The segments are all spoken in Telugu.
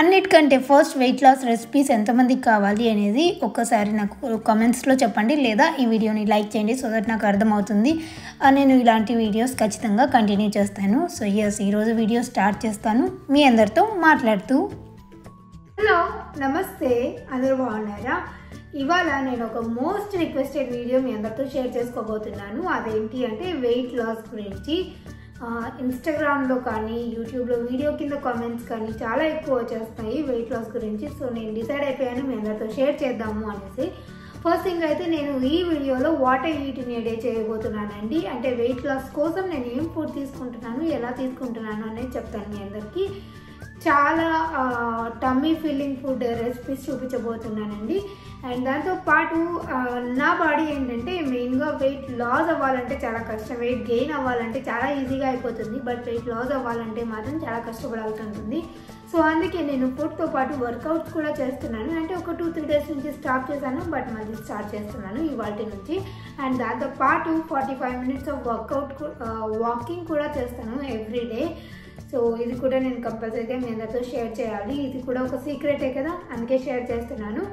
అన్నిటికంటే ఫస్ట్ వెయిట్ లాస్ రెసిపీస్ ఎంతమందికి కావాలి అనేది ఒక్కసారి నాకు కామెంట్స్లో చెప్పండి లేదా ఈ వీడియోని లైక్ చేయండి సో దట్ నాకు అర్థమవుతుంది ఆ, నేను ఇలాంటి వీడియోస్ ఖచ్చితంగా కంటిన్యూ చేస్తాను సో ఎస్ ఈరోజు వీడియో స్టార్ట్ చేస్తాను మీ అందరితో మాట్లాడుతూ హలో నమస్తే అందరూ బాగున్నారా ఇవాళ నేను ఒక మోస్ట్ రిక్వెస్టెడ్ వీడియో మీ అందరితో షేర్ చేసుకోబోతున్నాను అదేంటి అంటే వెయిట్ లాస్ గురించి ఆ, ఇన్స్టాగ్రామ్లో కానీ యూట్యూబ్లో వీడియో కింద కామెంట్స్ కానీ చాలా ఎక్కువ వచ్చేస్తాయి వెయిట్ లాస్ గురించి సో నేను డిసైడ్ అయిపోయాను మీ అందరితో షేర్ చేద్దాము అనేసి ఫస్ట్ థింగ్ అయితే నేను ఈ వీడియోలో వాటర్ ఈట్ ఇన్ డే చేయబోతున్నానండి అంటే వెయిట్ లాస్ కోసం నేను ఏం ఫుడ్ తీసుకుంటున్నాను ఎలా తీసుకుంటున్నాను అనేది చెప్తాను మీ అందరికీ చాలా టమ్మీ ఫీలింగ్ ఫుడ్ రెసిపీస్ చూపించబోతున్నానండి అండ్ దాంతో పాటు ఆ, నా బాడీ ఏంటంటే మెయిన్గా వెయిట్ లాస్ అవ్వాలంటే చాలా కష్టం వెయిట్ గెయిన్ అవ్వాలంటే చాలా ఈజీగా అయిపోతుంది బట్ వెయిట్ లాస్ అవ్వాలంటే మాత్రం చాలా కష్టపడాల్సి ఉంటుంది సో అందుకే నేను ఫుడ్తో పాటు వర్కౌట్స్ కూడా చేస్తున్నాను అంటే ఒక టూ త్రీ డేస్ నుంచి స్టాప్ చేశాను బట్ మళ్ళీ స్టార్ట్ చేస్తున్నాను ఇవాటి నుంచి అండ్ దాంతో పాటు forty five minutes of workout walking కూడా చేస్తాను ఎవ్రీ డే సో ఇది కూడా నేను కంపల్సరీగా మీ అందరితో షేర్ చేయాలి ఇది కూడా ఒక సీక్రెటే కదా అందుకే షేర్ చేస్తున్నాను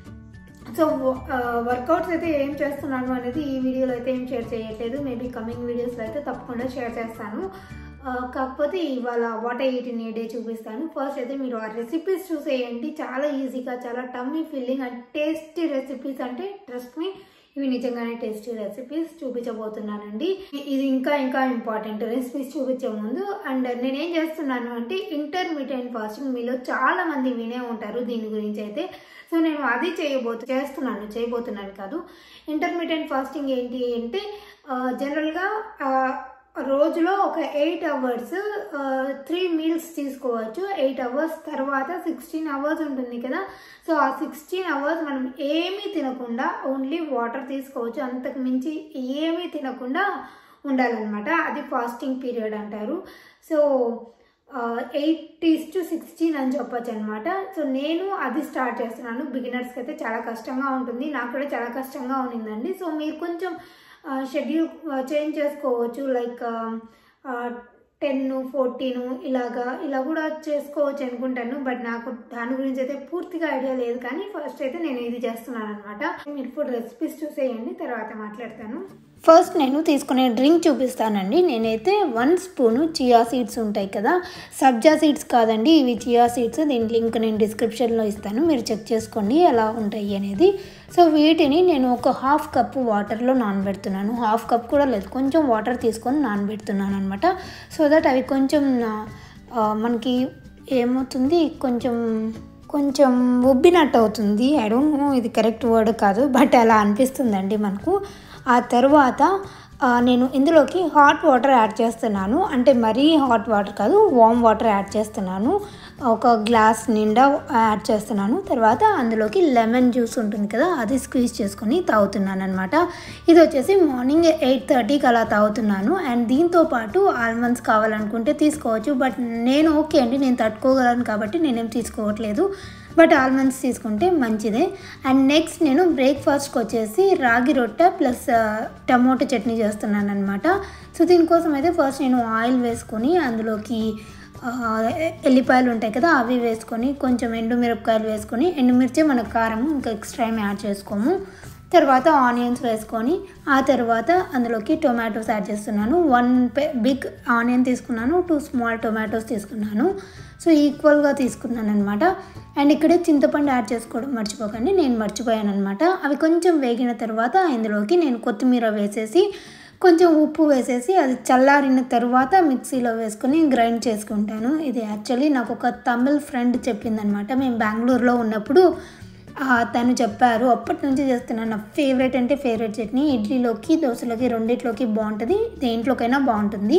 సో వర్కౌట్స్ అయితే ఏం చేస్తున్నాను అనేది ఈ వీడియోలో అయితే ఏం షేర్ చేయట్లేదు మేబీ కమింగ్ వీడియోస్లో అయితే తప్పకుండా షేర్ చేస్తాను ఆ, కాకపోతే ఇవాళ what eat in a day చూపిస్తాను ఫస్ట్ అయితే మీరు ఆ రెసిపీస్ చూసేయండి చాలా ఈజీగా చాలా tummy feeling and tasty recipes అంటే ట్రస్ట్ మీ ఇవి నిజంగానే టేస్టీ రెసిపీస్ చూపించబోతున్నానండి ఇది ఇంకా ఇంకా ఇంపార్టెంట్ రెసిపీస్ చూపించే ముందు అండ్ నేనేం చేస్తున్నాను అంటే ఇంటర్మీడియట్ ఫాస్టింగ్ మీలో చాలా మంది వినే ఉంటారు దీని గురించి అయితే సో నేను అది చేయబోతు చేస్తున్నాను చేయబోతున్నాను కాదు ఇంటర్మీడియట్ ఫాస్టింగ్ ఏంటి అంటే జనరల్గా రోజులో ఒక ఎయిట్ అవర్స్ త్రీ మీల్స్ తీసుకోవచ్చు ఎయిట్ అవర్స్ తర్వాత సిక్స్టీన్ అవర్స్ ఉంటుంది కదా సో ఆ సిక్స్టీన్ అవర్స్ మనం ఏమీ తినకుండా ఓన్లీ వాటర్ తీసుకోవచ్చు అంతకు మించి ఏమీ తినకుండా ఉండాలన్నమాట అది ఫాస్టింగ్ పీరియడ్ అంటారు so eight is to sixteen అని చెప్పొచ్చు అనమాట సో నేను అది స్టార్ట్ చేస్తున్నాను బిగినర్స్కి అయితే చాలా కష్టంగా ఉంటుంది నాకు కూడా చాలా కష్టంగా ఉన్నిందండి సో మీరు కొంచెం షెడ్యూల్ చేంజ్ చేసుకోవచ్చు లైక్ టెన్ ఫోర్టీన్ ఇలాగా ఇలా కూడా చేసుకోవచ్చు అనుకుంటాను బట్ నాకు దాని గురించి అయితే పూర్తిగా ఐడియా లేదు కానీ ఫస్ట్ అయితే నేను ఇది చేస్తున్నాను అనమాట మీరు ఫుడ్ రెసిపీస్ చూసేయండి తర్వాత మాట్లాడతాను ఫస్ట్ నేను తీసుకునే డ్రింక్ చూపిస్తానండి నేనైతే వన్ స్పూను చియా సీడ్స్ ఉంటాయి కదా సబ్జా సీడ్స్ కాదండి ఇవి చియా సీడ్స్ దీని లింక్ నేను డిస్క్రిప్షన్లో ఇస్తాను మీరు చెక్ చేసుకోండి ఎలా ఉంటాయి అనేది సో వీటిని నేను ఒక హాఫ్ కప్ వాటర్లో నానబెడుతున్నాను హాఫ్ కప్ కూడా లేదు కొంచెం వాటర్ తీసుకొని నానబెడుతున్నాను అనమాట సో దట్ అవి కొంచెం ఆ, మనకి ఏమవుతుంది కొంచెం కొంచెం ఉబ్బినట్టు అవుతుంది ఐ డోంట్ నో ఇది కరెక్ట్ వర్డ్ కాదు బట్ అలా అనిపిస్తుందండి మనకు ఆ తర్వాత ఆ, నేను ఇందులోకి హాట్ వాటర్ యాడ్ చేస్తున్నాను అంటే మరీ హాట్ వాటర్ కాదు వామ్ వాటర్ యాడ్ చేస్తున్నాను ఒక గ్లాస్ నిండా యాడ్ చేస్తున్నాను తర్వాత అందులోకి లెమన్ జ్యూస్ ఉంటుంది కదా అది స్క్వీజ్ చేసుకొని తాగుతున్నాను అనమాట ఇది వచ్చేసి మార్నింగ్ ఎయిట్ థర్టీకి అలా తాగుతున్నాను అండ్ దీంతో పాటు ఆల్మండ్స్ కావాలనుకుంటే తీసుకోవచ్చు బట్ నేను ఓకే అండి నేను తట్టుకోగలను కాబట్టి నేనేం తీసుకోవట్లేదు బట్ ఆల్మండ్స్ తీసుకుంటే మంచిదే అండ్ నెక్స్ట్ నేను బ్రేక్ఫాస్ట్కి వచ్చేసి రాగి రొట్టె ప్లస్ టమోటో చట్నీ చేస్తున్నాను అనమాట సో దీనికోసం అయితే ఫస్ట్ నేను ఆయిల్ వేసుకొని అందులోకి ఆ, ఎల్లిపాయలు ఉంటాయి కదా అవి వేసుకొని కొంచెం ఎండుమిరపకాయలు వేసుకొని ఎండుమిర్చి మనకు కారం ఇంకా ఎక్స్ట్రా ఏమి యాడ్ చేసుకోము తర్వాత ఆనియన్స్ వేసుకొని ఆ తర్వాత అందులోకి టొమాటోస్ యాడ్ చేస్తున్నాను వన్ బిగ్ ఆనియన్ తీసుకున్నాను టూ స్మాల్ టొమాటోస్ తీసుకున్నాను సో ఈక్వల్గా తీసుకున్నాను అనమాట అండ్ ఇక్కడే చింతపండు యాడ్ చేసుకోవడం మర్చిపోకండి నేను మర్చిపోయాను అనమాట అవి కొంచెం వేగిన తర్వాత ఇందులోకి నేను కొత్తిమీర వేసేసి కొంచెం ఉప్పు వేసేసి అది చల్లారిన తర్వాత మిక్సీలో వేసుకొని గ్రైండ్ చేసుకుంటాను ఇది యాక్చువల్లీ నాకు ఒక తమిళ్ ఫ్రెండ్ చెప్పిందనమాట మేము బెంగళూరులో ఉన్నప్పుడు ఆ, తను చెప్పారు అప్పటి నుంచి చేస్తున్నాను నా ఫేవరెట్ అంటే ఫేవరెట్ చట్నీ ఇడ్లీలోకి దోశలోకి రెండిట్లోకి బాగుంటుంది దేంట్లోకైనా బాగుంటుంది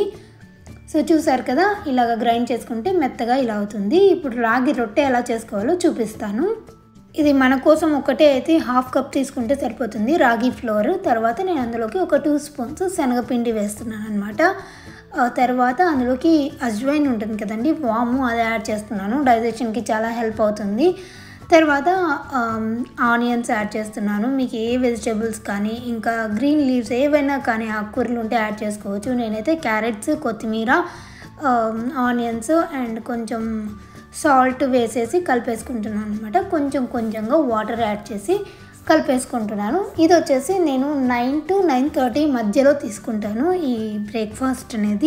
సో చూసారు కదా ఇలాగ గ్రైండ్ చేసుకుంటే మెత్తగా ఇలా అవుతుంది ఇప్పుడు రాగి రొట్టె ఎలా చేసుకోవాలో చూపిస్తాను ఇది మన కోసం ఒకటే అయితే హాఫ్ కప్ తీసుకుంటే సరిపోతుంది రాగి ఫ్లోర్ తర్వాత నేను అందులోకి ఒక టూ స్పూన్స్ శనగపిండి వేస్తున్నాను అనమాట తర్వాత అందులోకి అజ్వైన్ ఉంటుంది కదండి వాము అది యాడ్ చేస్తున్నాను డైజెషన్కి చాలా హెల్ప్ అవుతుంది తర్వాత ఆనియన్స్ యాడ్ చేస్తున్నాను మీకు ఏ వెజిటేబుల్స్ కానీ ఇంకా గ్రీన్ లీవ్స్ ఏవైనా కానీ ఆకుకూరలు ఉంటే యాడ్ చేసుకోవచ్చు నేనైతే క్యారెట్స్ కొత్తిమీర ఆనియన్స్ అండ్ కొంచెం సాల్ట్ వేసేసి కలిపేసుకుంటున్నాను అనమాట కొంచెం కొంచెంగా వాటర్ యాడ్ చేసి కలిపేసుకుంటున్నాను ఇది వచ్చేసి నేను నైన్ టు నైన్ థర్టీ మధ్యలో తీసుకుంటాను ఈ బ్రేక్ఫాస్ట్ అనేది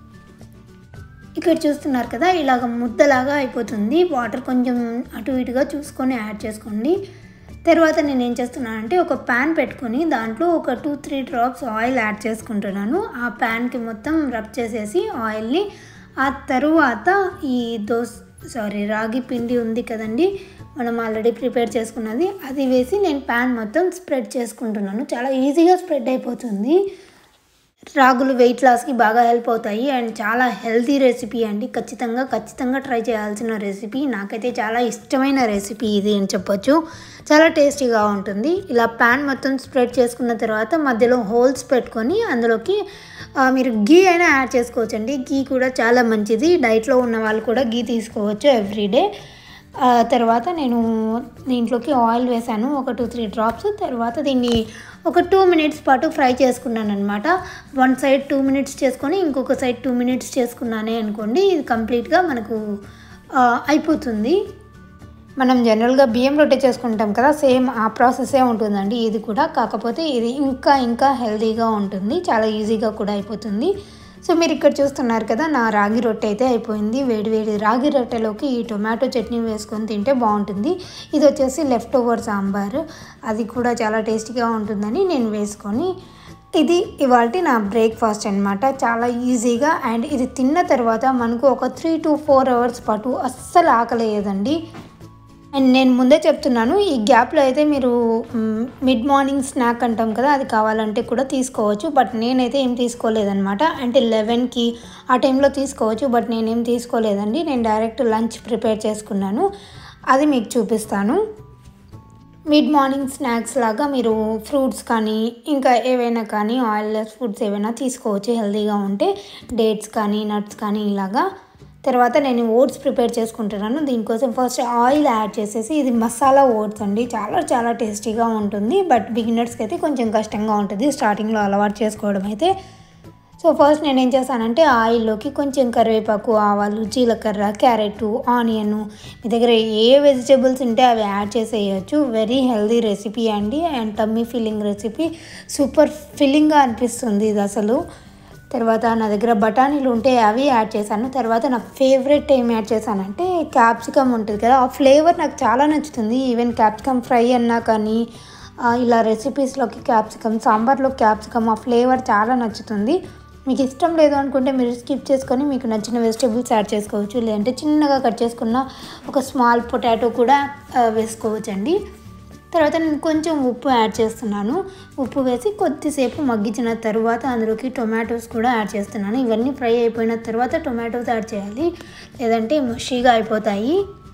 ఇక్కడ చూస్తున్నారు కదా ఇలాగ ముద్దలాగా అయిపోతుంది వాటర్ కొంచెం అటు ఇటుగా చూసుకొని యాడ్ చేసుకోండి తర్వాత నేను ఏం చేస్తున్నానంటే ఒక ప్యాన్ పెట్టుకొని దాంట్లో ఒక two three drops oil add చేసుకుంటున్నాను ఆ ప్యాన్కి మొత్తం రబ్ చేసేసి ఆయిల్ని ఆ తరువాత ఈ దోస్ సారీ రాగి పిండి ఉంది కదండి మనం ఆల్రెడీ ప్రిపేర్ చేసుకున్నది అది వేసి నేను ప్యాన్ మొత్తం స్ప్రెడ్ చేసుకుంటున్నాను చాలా ఈజీగా స్ప్రెడ్ అయిపోతుంది రాగులు వెయిట్ లాస్కి బాగా హెల్ప్ అవుతాయి అండ్ చాలా హెల్తీ రెసిపీ అండి ఖచ్చితంగా ఖచ్చితంగా ట్రై చేయాల్సిన రెసిపీ నాకైతే చాలా ఇష్టమైన రెసిపీ ఇది అని చెప్పొచ్చు చాలా టేస్టీగా ఉంటుంది ఇలా ప్యాన్ మొత్తం స్ప్రెడ్ చేసుకున్న తర్వాత మధ్యలో హోల్స్ పెట్టుకొని అందులోకి ఆ, మీరు గీ అయినా యాడ్ చేసుకోవచ్చండి గీ కూడా చాలా మంచిది డైట్లో ఉన్న వాళ్ళు కూడా గీ తీసుకోవచ్చు ఎవ్రీడే ఆ తర్వాత నేను దీంట్లోకి ఆయిల్ వేసాను ఒక టూ త్రీ డ్రాప్స్ తర్వాత దీన్ని ఒక టూ మినిట్స్ పాటు ఫ్రై చేసుకున్నాను అనమాట వన్ సైడ్ టూ మినిట్స్ చేసుకొని ఇంకొక సైడ్ టూ మినిట్స్ చేసుకున్నానే అనుకోండి ఇది కంప్లీట్గా మనకు ఆ, అయిపోతుంది మనం జనరల్గా బియ్యం రొట్టె చేసుకుంటాం కదా సేమ్ ఆ ప్రాసెసే ఉంటుందండి ఇది కూడా కాకపోతే ఇది ఇంకా ఇంకా హెల్తీగా ఉంటుంది చాలా ఈజీగా కూడా అయిపోతుంది సో మీరు ఇక్కడ చూస్తున్నారు కదా నా రాగి రొట్టె అయితే అయిపోయింది వేడి వేడి రాగి రొట్టెలోకి ఈ టొమాటో చట్నీ వేసుకొని తింటే బాగుంటుంది ఇది వచ్చేసి లెఫ్ట్ ఓవర్ సాంబార్ అది కూడా చాలా టేస్టీగా ఉంటుందని నేను వేసుకొని ఇది ఇవాళ నా బ్రేక్ఫాస్ట్ అనమాట చాలా ఈజీగా అండ్ ఇది తిన్న తర్వాత మనకు ఒక త్రీ టు ఫోర్ అవర్స్ పాటు అస్సలు ఆకలేయదండి అండ్ నేను ముందే చెప్తున్నాను ఈ గ్యాప్లో అయితే మీరు మ్, మిడ్ మార్నింగ్ స్నాక్ అంటాం కదా అది కావాలంటే కూడా తీసుకోవచ్చు బట్ నేనైతే ఏం తీసుకోలేదన్నమాట అంటే లెవెన్కి ఆ టైంలో తీసుకోవచ్చు బట్ నేనేం తీసుకోలేదండి నేను డైరెక్ట్ లంచ్ ప్రిపేర్ చేసుకున్నాను అది మీకు చూపిస్తాను మిడ్ మార్నింగ్ స్నాక్స్ లాగా మీరు ఫ్రూట్స్ కానీ ఇంకా ఏవైనా కానీ ఆయిల్లెస్ ఫుడ్స్ ఏవైనా తీసుకోవచ్చు హెల్తీగా ఉంటే డేట్స్ కానీ నట్స్ కానీ ఇలాగా తర్వాత నేను ఓట్స్ ప్రిపేర్ చేసుకుంటున్నాను దీనికోసం ఫస్ట్ ఆయిల్ యాడ్ చేసేసి ఇది మసాలా ఓట్స్ అండి చాలా చాలా టేస్టీగా ఉంటుంది బట్ బిగినర్స్కి అయితే కొంచెం కష్టంగా ఉంటుంది స్టార్టింగ్లో అలవాటు చేసుకోవడం అయితే సో ఫస్ట్ నేను ఏం చేస్తానంటే ఆయిల్లోకి కొంచెం కరివేపాకు ఆవాలు జీలకర్ర క్యారెట్ ఆనియన్ మీ దగ్గర ఏ వెజిటేబుల్స్ ఉంటే అవి యాడ్ చేసేయచ్చు వెరీ హెల్దీ రెసిపీ అండి and tummy filling recipe super ఫిల్లింగ్గా అనిపిస్తుంది ఇది అసలు తర్వాత నా దగ్గర బఠానీలు ఉంటే అవి యాడ్ చేశాను తర్వాత నా ఫేవరెట్ ఏం యాడ్ చేశానంటే క్యాప్సికమ్ ఉంటుంది కదా ఆ ఫ్లేవర్ నాకు చాలా నచ్చుతుంది ఈవెన్ క్యాప్సికమ్ ఫ్రై అన్నా కానీ ఆ, ఇలా రెసిపీస్లోకి క్యాప్సికమ్ సాంబార్లో క్యాప్సికమ్ ఆ ఫ్లేవర్ చాలా నచ్చుతుంది మీకు ఇష్టం లేదు అనుకుంటే మీరు స్కిప్ చేసుకొని మీకు నచ్చిన వెజిటేబుల్స్ యాడ్ చేసుకోవచ్చు లేదంటే చిన్నగా కట్ చేసుకున్న ఒక స్మాల్ పొటాటో కూడా ఆ, వేసుకోవచ్చండి తర్వాత నేను కొంచెం ఉప్పు యాడ్ చేస్తున్నాను ఉప్పు వేసి కొద్దిసేపు మగ్గించిన తర్వాత అందులోకి టొమాటోస్ కూడా యాడ్ చేస్తున్నాను ఇవన్నీ ఫ్రై అయిపోయిన తర్వాత టొమాటోస్ యాడ్ చేయాలి లేదంటే మషీగా అయిపోతాయి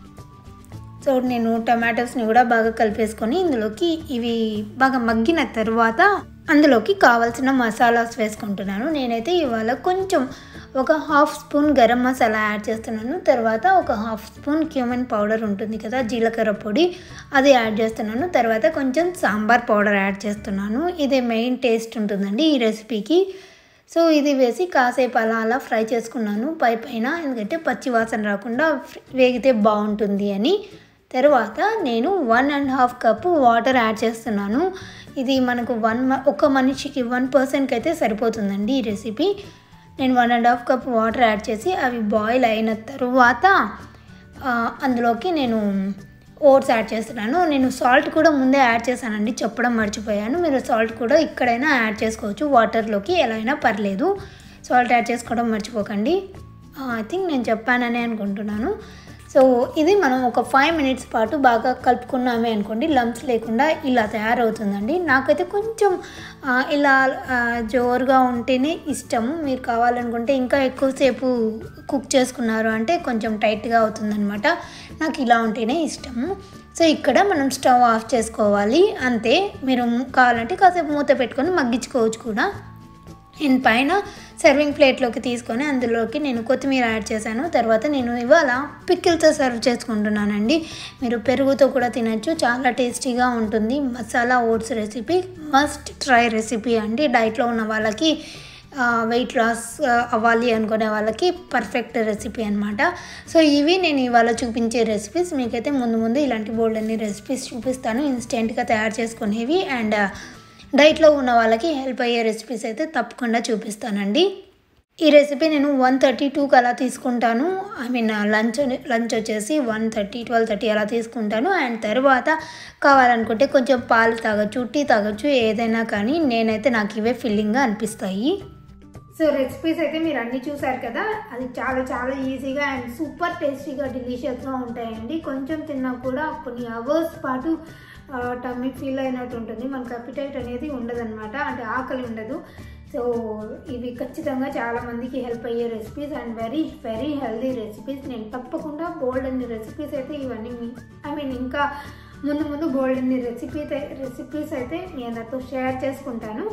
సో నేను టమాటోస్ని కూడా బాగా కలిపేసుకొని ఇందులోకి ఇవి బాగా మగ్గిన తర్వాత అందులోకి కావాల్సిన మసాలాస్ వేసుకుంటున్నాను నేనైతే ఇవాళ కొంచెం ఒక half spoon garam masala add చేస్తున్నాను తర్వాత ఒక హాఫ్ స్పూన్ క్యూమన్ పౌడర్ ఉంటుంది కదా జీలకర్ర పొడి అది యాడ్ చేస్తున్నాను తర్వాత కొంచెం సాంబార్ పౌడర్ యాడ్ చేస్తున్నాను ఇదే మెయిన్ టేస్ట్ ఉంటుందండి ఈ రెసిపీకి సో ఇది వేసి కాసేపు అలా అలా ఫ్రై చేసుకున్నాను పై పైన ఎందుకంటే పచ్చి వాసన రాకుండా ఫ్ర- వేగితే బాగుంటుంది అని తర్వాత నేను one and half cup water add చేస్తున్నాను ఇది మనకు వన్ మ- ఒక మనిషికి వన్ పర్సన్కి అయితే సరిపోతుందండి ఈ రెసిపీ నేను one and half cup water add చేసి అవి బాయిల్ అయిన తర్వాత ఆ, అందులోకి నేను ఓట్స్ యాడ్ చేస్తున్నాను నేను సాల్ట్ కూడా ముందే యాడ్ చేశానండి చెప్పడం మర్చిపోయాను మీరు సాల్ట్ కూడా ఇక్కడైనా యాడ్ చేసుకోవచ్చు వాటర్లోకి ఎలా అయినా పర్లేదు సాల్ట్ యాడ్ చేసుకోవడం మర్చిపోకండి ఐ థింక్ నేను చెప్పానని అనుకుంటున్నాను సో ఇది మనం ఒక ఫైవ్ మినిట్స్ పాటు బాగా కలుపుకున్నామే అనుకోండి లంప్స్ లేకుండా ఇలా తయారవుతుందండి నాకైతే కొంచెం ఆ, ఇలా ఆ, జోరుగా ఉంటేనే ఇష్టము మీరు కావాలనుకుంటే ఇంకా ఎక్కువసేపు కుక్ చేసుకున్నారు అంటే కొంచెం టైట్గా అవుతుందన్నమాట నాకు ఇలా ఉంటేనే ఇష్టము సో ఇక్కడ మనం స్టవ్ ఆఫ్ చేసుకోవాలి అంతే మీరు కావాలంటే కాసేపు మూత పెట్టుకొని మగ్గించుకోవచ్చు కూడా నేను పైన సర్వింగ్ ప్లేట్లోకి తీసుకొని అందులోకి నేను కొత్తిమీర యాడ్ చేశాను తర్వాత నేను ఇవాళ పిక్కిల్తో సర్వ్ చేసుకుంటున్నానండి మీరు పెరుగుతో కూడా తినచ్చు చాలా టేస్టీగా ఉంటుంది masala oats recipe must try recipe అండి డైట్లో ఉన్న వాళ్ళకి వెయిట్ లాస్ అవ్వాలి అనుకునే వాళ్ళకి పర్ఫెక్ట్ రెసిపీ అనమాట సో ఇవి నేను ఇవాళ చూపించే రెసిపీస్ మీకైతే ముందు ముందు ఇలాంటి బోల్డ్ అన్ని రెసిపీస్ చూపిస్తాను ఇన్స్టెంట్గా తయారు చేసుకునేవి అండ్ డైట్లో ఉన్న వాళ్ళకి హెల్ప్ అయ్యే రెసిపీస్ అయితే తప్పకుండా చూపిస్తానండి ఈ రెసిపీ నేను వన్ థర్టీ టూకి అలా తీసుకుంటాను ఐ మీన్ లంచ్ లంచ్ వచ్చేసి వన్ థర్టీ ట్వెల్వ్ థర్టీ అలా తీసుకుంటాను అండ్ తర్వాత కావాలనుకుంటే కొంచెం పాలు తాగొచ్చు టీ తాగొచ్చు ఏదైనా కానీ నేనైతే నాకు ఇవే ఫిల్లింగ్గా అనిపిస్తాయి సో రెసిపీస్ అయితే మీరు అన్నీ చూసారు కదా అది చాలా చాలా ఈజీగా అండ్ సూపర్ టేస్టీగా డిలీషియస్గా ఉంటాయండి కొంచెం తిన్నా కూడా కొన్ని అవర్స్ పాటు టమ్మీ ఫీల్ అయినట్టు ఉంటుంది మనకు అపిటైట్ అనేది ఉండదన్నమాట అంటే ఆకలి ఉండదు సో ఇవి ఖచ్చితంగా చాలా మందికి హెల్ప్ అయ్యే recipes and very very healthy recipes నేను తప్పకుండా బోల్డ్ అన్ని రెసిపీస్ అయితే ఇవన్నీ ఐ మీన్ ఇంకా ముందు ముందు బోల్డ్ అన్ని రెసిపీ రెసిపీస్ అయితే మీ అందరితో షేర్ చేసుకుంటాను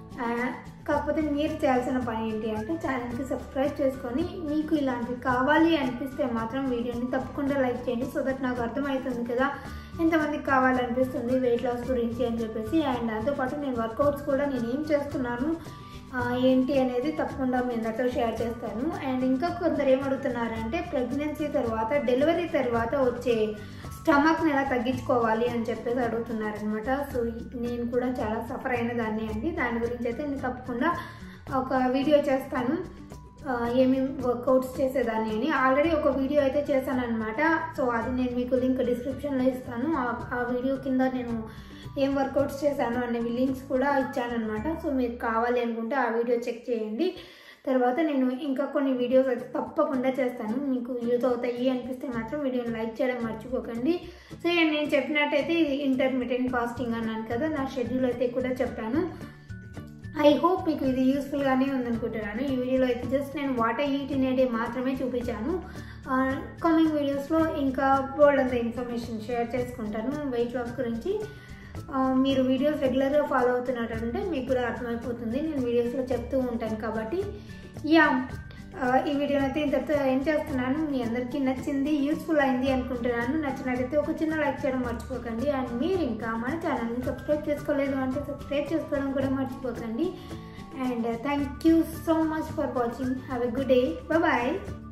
కాకపోతే మీరు చేయాల్సిన పని ఏంటి అంటే ఛానల్కి సబ్స్క్రైబ్ చేసుకొని మీకు ఇలాంటివి కావాలి అనిపిస్తే మాత్రం వీడియోని తప్పకుండా లైక్ చేయండి సో దట్ నాకు అర్థమవుతుంది కదా ఎంతమందికి కావాలనిపిస్తుంది వెయిట్ లాస్ గురించి అని చెప్పేసి అండ్ దాంతోపాటు నేను వర్కౌట్స్ కూడా నేను ఏం చేస్తున్నాను ఏంటి అనేది తప్పకుండా మీ అందరితో షేర్ చేస్తాను అండ్ ఇంకా కొందరు ఏమడుగుతున్నారంటే ప్రెగ్నెన్సీ తర్వాత డెలివరీ తర్వాత వచ్చే స్టమక్ని ఎలా తగ్గించుకోవాలి అని చెప్పేసి అడుగుతున్నారనమాట సో నేను కూడా చాలా సఫర్ అయిన దాన్ని అండి దాని గురించి అయితే నేను తప్పకుండా ఒక వీడియో చేస్తాను ఏమేమి వర్కౌట్స్ చేసేదాన్ని అని ఆల్రెడీ ఒక వీడియో అయితే చేశాను అనమాట సో అది నేను మీకు లింక్ డిస్క్రిప్షన్లో ఇస్తాను ఆ వీడియో కింద నేను ఏం వర్కౌట్స్ చేశాను అనేవి లింక్స్ కూడా ఇచ్చానమాట సో మీరు కావాలి అనుకుంటే ఆ వీడియో చెక్ చేయండి తర్వాత నేను ఇంకా కొన్ని వీడియోస్ అయితే తప్పకుండా చేస్తాను మీకు యూజ్ అవుతాయి అనిపిస్తే మాత్రం వీడియోని లైక్ చేయడం మర్చిపోకండి సో నేను చెప్పినట్టయితే ఇది ఇంటర్మీడియట్ ఫాస్టింగ్ అన్నాను కదా నా షెడ్యూల్ అయితే కూడా చెప్పాను ఐ హోప్ మీకు ఇది యూస్ఫుల్గానే ఉందనుకుంటున్నాను ఈ వీడియోలో అయితే జస్ట్ నేను వాటర్ ఈట్ ఇన్ డే మాత్రమే చూపించాను కమింగ్ వీడియోస్లో ఇంకా బోల్డ్ అంత ఇన్ఫర్మేషన్ షేర్ చేసుకుంటాను వెయిట్ లాస్ గురించి మీరు వీడియోస్ రెగ్యులర్గా ఫాలో అవుతున్నట్టంటే మీకు కూడా అర్థమైపోతుంది నేను వీడియోస్లో చెప్తూ ఉంటాను కాబట్టి యా ఈ వీడియోని అయితే ఇంతతో ఏం చేస్తున్నాను మీ అందరికీ నచ్చింది యూస్ఫుల్ అయింది అనుకుంటున్నాను నచ్చినట్లయితే ఒక చిన్న లైక్ చేయడం మర్చిపోకండి అండ్ మీరు ఇంకా మన ఛానల్ని సబ్స్క్రైబ్ చేసుకోలేదు అంటే సబ్స్క్రైబ్ చేసుకోవడం కూడా మర్చిపోకండి and thank you so much for watching have a good day bye